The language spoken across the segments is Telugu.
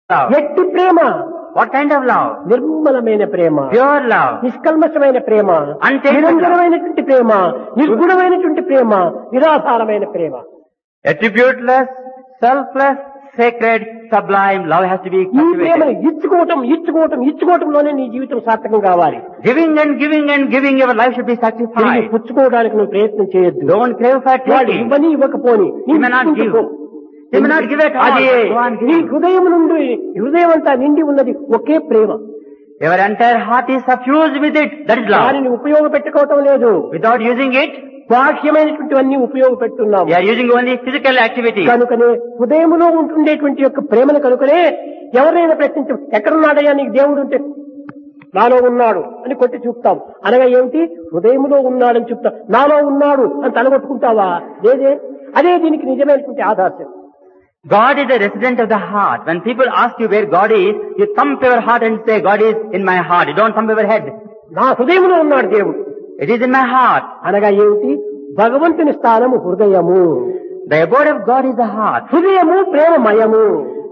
love? ఎట్టి ప్రేమ What kind of love? నిర్మలమైన ప్రేమ Pure love. నిష్కల్మషమైన Prema Untainted నిరంతరమైనటువంటి Prema నిర్గుణమైనటువంటి Prema నిరాధారమైన Prema Attributeless, selfless, sacred, sublime love has to be ఈ ప్రేమను cultivated. ఇచ్చుకోవటం ఇచ్చుకోవటం ఇచ్చుకోవటంలోనే నీ జీవితం సార్థకం కావాలి Giving and giving and giving your life should be తిరిగి sacrificed. పుచ్చుకోవడానికి నువ్వు ప్రయత్నం చేయొద్దు Don't crave for వాడు taking. ఇవ్వని ఇవ్వకపోని He may not give. He may not give at all. అది Go on నీ giving. హృదయం నుండి హృదయం అంతా నిండి ఉన్నది ఒకే ప్రేమ Your entire heart is suffused with it. That is love. దానిని ఉపయోగపెట్టుకోవటం లేదు Without using it, బాహ్యమైనటువంటివన్నీ ఉపయోగపెట్టున్నాము you are using only physical activity. కనుకనే హృదయములో ఉంటుండేటువంటి యొక్క ప్రేమను కనుకనే ఎవరైనా ప్రశ్నించ ఎక్కడున్నాడయ్యా నీకు దేవుడు ఉంటే నాలో ఉన్నాడు అని కొట్టి చూపుతాం అనగా ఏమిటి హృదయములో ఉన్నాడని చెప్తాం నాలో ఉన్నాడు అని తలగొట్టుకుంటావా లేదే అదే దీనికి నిజమైనటువంటి ఆదర్శం God is the resident of the heart. When people ask you where God is, you thump your heart and say, God is in my heart. You don't thump your head. నా హృదయంలో ఉన్నాడు దేవుడు It is in my heart. అనగా ఏమిటి భగవంతుని స్థానము హృదయము The abode of God is the heart. హృదయము ప్రేమమయము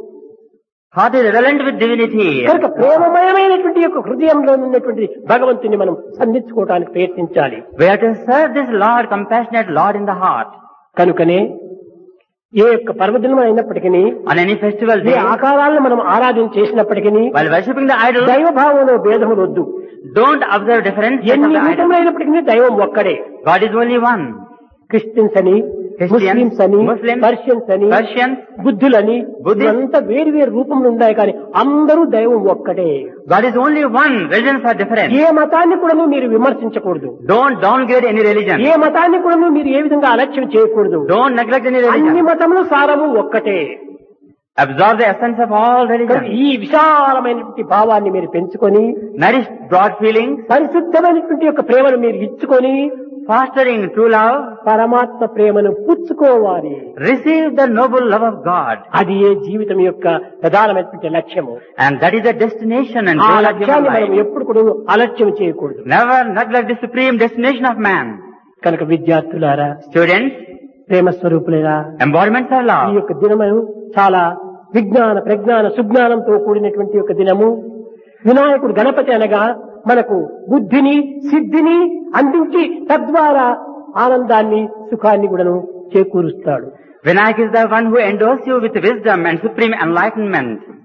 Heart is relevant with divinity. కనుక ప్రేమమయమైనటువంటి యొక్క హృదయంలో ఉన్నటువంటి భగవంతుని మనం సంధించుకోవడానికి ప్రయత్నించాలి We have to serve this Lord, compassionate Lord in the heart. కనుకనే ఏ యొక్క పర్వదినం అయినప్పటికీ On any festival A day, ఆకారాలను మనం ఆరాధన చేసినప్పటికీ while worshipping the idol, దైవభావంలో భేదములు వద్దు don't observe difference of ఎన్ని the idol. రూపములైనప్పటికీ దైవం ఒక్కడే God is only one. Christians అని Christians, ముస్లిమ్స్ అని Muslims, పర్షియన్స్ అని Persians, బుద్ధులని Buddhists. అంతా వేరు వేరు రూపములు ఉన్నాయి కానీ అందరూ దైవం ఒక్కటే God is only one. Religions are different. ఏ మతాన్ని కూడా మీరు విమర్శించకూడదు Don't downgrade any religion. ఏ మతాన్ని కూడా మీరు ఏ విధంగా అలక్ష్యం చేయకూడదు Don't neglect any అన్ని religion. మతముల సారము ఒక్కటే Absorb the essence of all కనుక religions. ఈ విశాలమైనటువంటి భావాన్ని మీరు పెంచుకొని Nourish broad feelings, పరిశుద్ధమైనటువంటి యొక్క ప్రేమను మీరు ఇచ్చుకొని fostering true love, పరమాత్మ ప్రేమను పుచ్చుకోవాలి receive the noble love of God. అది ఏ జీవితం యొక్క ప్రధానమైనటువంటి లక్ష్యము And that is the destination and ఆ goal of human లక్ష్యాన్ని మనం life. ఎప్పుడు కూడా అలక్ష్యం చేయకూడదు Never neglect the supreme destination of man. కనుక విద్యార్థులారా Students, ప్రేమ స్వరూపులేరా embodiments of ఈ love. యొక్క దినము చాలా విజ్ఞాన ప్రజ్ఞాన సుజ్ఞానంతో కూడినటువంటి యొక్క దినము వినాయకుడు గణపతి అనగా మనకు బుద్ధిని సిద్ధిని అందించి తద్వారా ఆనందాన్ని సుఖాన్ని కూడాను చేకూరుస్తాడు Vinayak is the one who endows you with wisdom and supreme enlightenment.